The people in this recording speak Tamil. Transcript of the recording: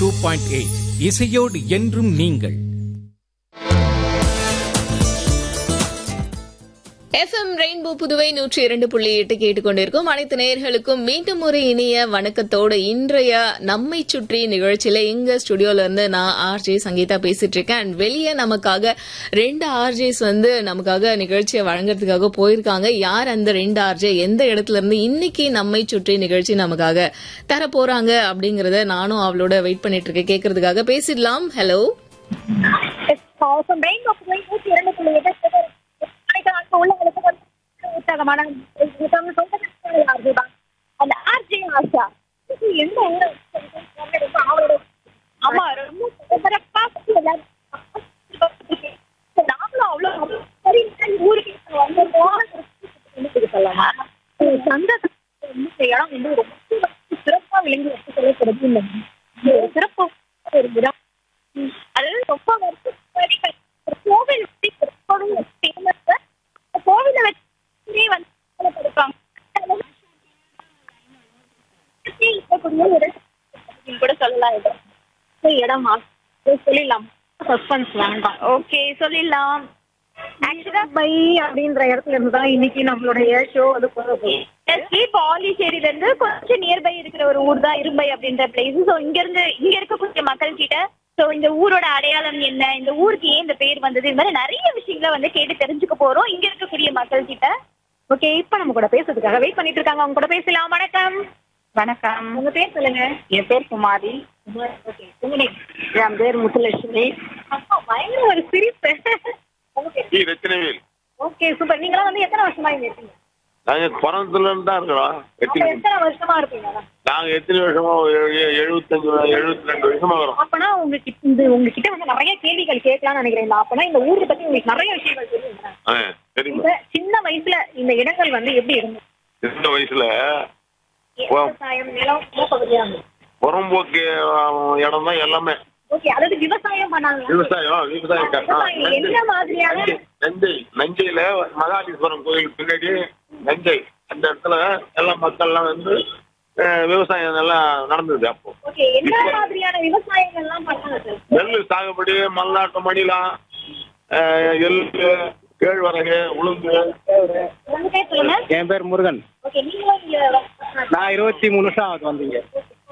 டூ பாயிண்ட் எயிட் இசையோடு என்றும் நீங்கள் எஃப்எம் ரெயின்போ புதுவை நூற்றி இரண்டு புள்ளி எட்டு கேட்டுக்கொண்டிருக்கும் அனைத்து நேயர்களுக்கும் மீண்டும் ஒரு இனிய வணக்கத்தோடு இன்றைய நம்மை சுற்றி நிகழ்ச்சியில எங்க ஸ்டுடியோல இருந்து நான் ஆர்ஜே சங்கீதா பேசிட்டு இருக்கேன் அண்ட் வெளியே நமக்காக ரெண்டு ஆர்ஜேஸ் வந்து நமக்காக நிகழ்ச்சியை வழங்குறதுக்காக போயிருக்காங்க யார் அந்த ரெண்டு ஆர்ஜே எந்த இடத்துல இருந்து இன்னைக்கு நம்மை சுற்றி நிகழ்ச்சி நமக்காக தர போறாங்க அப்படிங்கறத நானும் அவளோட வெயிட் பண்ணிட்டு இருக்கேன் கேட்கறதுக்காக பேசிடலாம் ஹலோ from Rainbow Point நூற்றி இரண்டு புள்ளி எட்டு அனைத்து அன்பு உள்ளவங்களுக்கு வந்து உற்சாகமான உற்சாகம் சொந்தக்காரங்க யாருதான் அந்த ஆர்ஜே ஆஷா இது எந்த ஊரு ரொம்ப ஆவலோட ஆமா ரொம்ப பரபரப்பா எல்லாரும் நாங்களும் அவ்வளவு சரி இந்த ஊருக்கு வந்து சொல்லலாம் சந்த இந்த இடம் வந்து ரொம்ப சிறப்பா விளங்கி வச்சு சொல்லப்படுது இந்த ஒரு சிறப்பு ஒரு இடம் அதாவது ரொம்ப வருஷம் முன்னாடி கட்டி- ஒரு கோவில் வந்து ரொம்பவும் famous. அந்த கோவிலை வச்சு வந்து சொல்லப்படுவாங்க. சுத்தி இருக்கக்கூடிய ஒரு அப்படின்னு கூட சொல்லலாம் இது இந்த இடமா இது சொல்லிடலாம் சஸ்பென்ஸ் வேண்டாம் ஓகே சொல்லிடலாம் ஆக்சுவலா பை அப்படின்ற இடத்துல இருந்து தான் இன்னைக்கு நம்மளுடைய ஷோ வந்து போக போகுது பாண்டிச்சேரியில இருந்து கொஞ்சம் நியர்பை இருக்கிற ஒரு ஊர் தான் இரும்பை அப்படின்ற பிளேஸ் ஸோ இங்க இருந்து இங்க இருக்கக்கூடிய மக்கள் கிட்ட ஸோ இந்த ஊரோட அடையாளம் என்ன இந்த ஊருக்கு ஏன் இந்த பேர் வந்தது இது மாதிரி நிறைய விஷயங்களை வந்து கேட்டு தெரிஞ்சுக்க போறோம் இங்க இருக்கக்கூடிய மக்கள் கிட்ட ஓகே இப்ப நம்ம கூட பேசுறதுக்காக வெயிட் பண்ணிட்டு இருக்காங்க அவங்க கூட பேசலாம் வணக்கம் வணக்கம் உங்க பேர் சொல்லுங்க என் பேர் குமாரி ஓகே உங்க name? என் பேர் முத்துலட்சுமி அப்பா, பயங்கர ஒரு சிரிப்பு ஈ ரத்தினவேல் ஓகே சூப்பர் நீங்களாம் வந்து எத்தனை வருஷமா இங்க இருக்கீங்க நாங்க பிறந்ததுல இருந்து தான் இருக்கிறோம் அப்ப எத்தனை எத்தனை வருஷமா இருப்பீங்க நாங்க எத்தனை வருஷமா எழு- எழு- எழுபத்தஞ்சு எழுபத்தி ரெண்டு வருஷமா வரோம் அப்பனா உங்ககிட்ட இந்த உங்ககிட்ட வந்து நிறைய கேள்விகள் கேட்கலாம்னு நினைக்கிறேன் இந்த அப்பனா இந்த ஊரை பத்தி உங்களுக்கு நிறைய விஷயங்கள் தெரியும் ஆ, தெரியுமா இந்த சின்ன வயசுல இந்த இடங்கள் வந்து எப்படி இருந்தது சின்ன வயசுல ஓ. விவசாயம் நிலம் பகுதியா புறம்போக்கு இடம் தான் எல்லாமே ஓகே அதாவது விவசாயம் பண்ணாங்க விவசாயம் விவசாயம் க- ஆ, விவசாயம் என்ன மாதிரியான நஞ்சை நஞ்சை நஞ்சையில மகாலீஸ்வரம் கோயில் பின்னாடி நஞ்சை அந்த இடத்துல எல்லா மக்கள்லாம் வந்து அஹ், விவசாயம் எல்லாம் நடந்தது அப்போ ஓகே என்ன மாதிரியான விவசாயங்கள் எல்லாம் பண்ணாங்க சார் நெல் சாகுபடி மல்லாட்டு மணிலாம் அஹ், எள்ளு கேழ்வரகு உளுந்து உங்க பேர் சொல்லுங்க என் பேர் முருகன் ஓகே நீங்களும் இங்க நான் இருபத்தி மூணு வருஷம் ஆகுது வந்தீங்க ஓகே